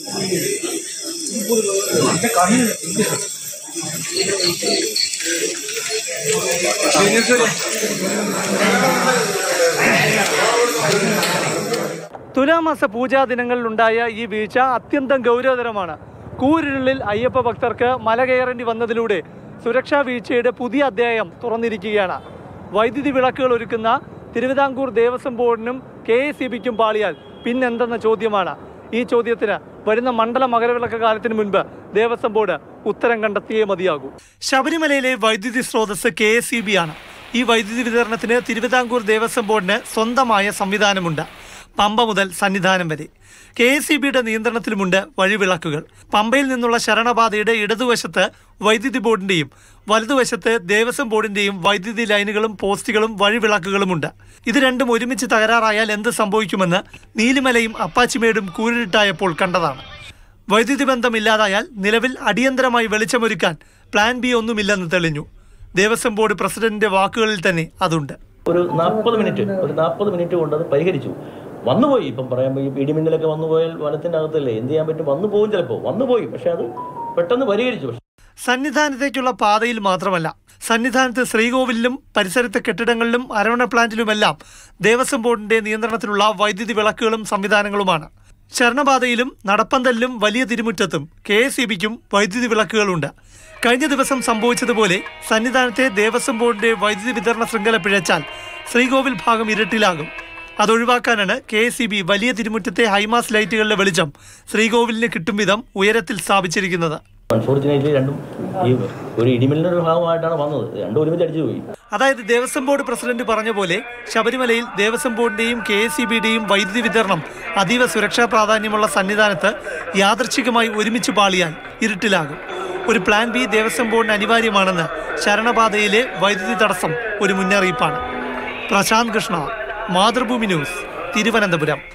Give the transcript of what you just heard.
തുലാമാസ പൂജാ ദിനങ്ങളിലുണ്ടായ ഈ വീഴ്ച അത്യന്തം ഗൗരവതരമാണ് കൂരിരുളിൽ അയ്യപ്പ ഭക്തർക്ക് മല കയറേണ്ടി വന്നതിലൂടെ സുരക്ഷാ വീഴ്ചയുടെ പുതിയ അധ്യായം തുറന്നിരിക്കുകയാണ് വൈദ്യുതി വിളക്കുകൾ ഒരുക്കുന്ന തിരുവിതാംകൂർ ദേവസ്വം ബോർഡിനും കെ എസ് സി ബിക്കും പാളിയാൽ പിന്നെന്തെന്ന ചോദ്യമാണ് ഈ ചോദ്യത്തിന് വരുന്ന മണ്ഡല മകരവിളക്ക് കാലത്തിന് മുൻപ് ദേവസ്വം ബോർഡ് ഉത്തരം കണ്ടെത്തിയേ മതിയാകൂ ശബരിമലയിലെ വൈദ്യുതി സ്രോതസ് കെ എസ് സി ബി ആണ് ഈ വൈദ്യുതി വിതരണത്തിന് തിരുവിതാംകൂർ ദേവസ്വം ബോർഡിന് സ്വന്തമായ സംവിധാനമുണ്ട് പമ്പ മുതൽ സന്നിധാനം വരെ കെ എസ് സി ബിയുടെ നിയന്ത്രണത്തിലുമുണ്ട് വഴിവിളക്കുകൾ പമ്പയിൽ നിന്നുള്ള ശരണപാതയുടെ ഇടതുവശത്ത് വൈദ്യുതി ബോർഡിന്റെയും വലതുവശത്ത് ദേവസ്വം ബോർഡിന്റെയും വൈദ്യുതി ലൈനുകളും പോസ്റ്റുകളും വഴിവിളക്കുകളുമുണ്ട് ഇത് രണ്ടും ഒരുമിച്ച് തകരാറായാൽ എന്ത് സംഭവിക്കുമെന്ന് നീലിമലയും അപ്പാച്ചിമേടും കൂരിട്ടായപ്പോൾ കണ്ടതാണ് വൈദ്യുതി ബന്ധമില്ലാതായാൽ നിലവിൽ അടിയന്തരമായി വെളിച്ചമൊരുക്കാൻ പ്ലാൻ ബി ഒന്നുമില്ലെന്ന് തെളിഞ്ഞു ദേവസ്വം ബോർഡ് പ്രസിഡന്റിന്റെ വാക്കുകളിൽ തന്നെ അതുണ്ട് ഒരു നാൽപ്പത് മിനിറ്റ് ഒരു നാൽപ്പത് മിനിറ്റ് കൊണ്ട് അത് പരിഹരിച്ചു വന്നുപോയി ഇപ്പം പറയാൻ ഈ ഇടിമിന്നലൊക്കെ വന്നു പോയാൽ വനത്തിൻ്റെ അകത്തല്ലേ എന്ത് ചെയ്യാൻ പറ്റും വന്നു പോകും ചിലപ്പോൾ വന്നുപോയി പക്ഷെ അത് പെട്ടെന്ന് പരിഹരിച്ചു സന്നിധാനത്തേക്കുള്ള പാതയിൽ മാത്രമല്ല സന്നിധാനത്ത് ശ്രീകോവിലിലും പരിസരത്തെ കെട്ടിടങ്ങളിലും അരവണ പ്ലാന്റിലുമെല്ലാം ദേവസ്വം ബോർഡിന്റെ നിയന്ത്രണത്തിലുള്ള വൈദ്യുതി വിളക്കുകളും സംവിധാനങ്ങളുമാണ് ശരണപാതയിലും നടപ്പന്തലിലും വലിയ തിരുമുറ്റത്തും കെ എസ് ഇ ബിക്കും വൈദ്യുതി വിളക്കുകളുണ്ട് കഴിഞ്ഞ ദിവസം സംഭവിച്ചതുപോലെ സന്നിധാനത്തെ ദേവസ്വം ബോർഡിന്റെ വൈദ്യുതി വിതരണ ശൃംഖല പിഴച്ചാൽ ശ്രീകോവിൽ ഭാഗം ഇരുട്ടിലാകും അതൊഴിവാക്കാനാണ് കെ എസ് ഇ ബി വലിയ തിരുമുറ്റത്തെ ഹൈമാസ് ലൈറ്റുകളുടെ വെളിച്ചം ശ്രീകോവിലിന് കിട്ടും വിധം ഉയരത്തിൽ സ്ഥാപിച്ചിരിക്കുന്നത് അൺഫോർച്ചുനേറ്റ്ലി രണ്ടും ഈ ഒരു ഇടിമിന്നലിൻ്റെ ഒരു ഭാഗമായിട്ടാണ് വന്നത് രണ്ടും ഒരുമിച്ച് അടിച്ചു പോയി അതായത് ദേവസ്വം ബോർഡ് പ്രസിഡന്റ് പറഞ്ഞ പോലെ ശബരിമലയിൽ ദേവസ്വം ബോർഡിന്റെയും കെ എസ് ഇ ബിയുടെയും വൈദ്യുതി വിതരണം അതീവ സുരക്ഷാ പ്രാധാന്യമുള്ള സന്നിധാനത്ത് യാദർച്ഛികമായി ഒരുമിച്ച് പാളിയാൽ ഇരുട്ടിലാകും ഒരു പ്ലാൻ ബി ദേവസ്വം ബോർഡിന് അനിവാര്യമാണെന്ന് ശരണപാതയിലെ വൈദ്യുതി തടസ്സം ഒരു മുന്നറിയിപ്പാണ് പ്രശാന്ത് കൃഷ്ണ മാതൃഭൂമി ന്യൂസ് തിരുവനന്തപുരം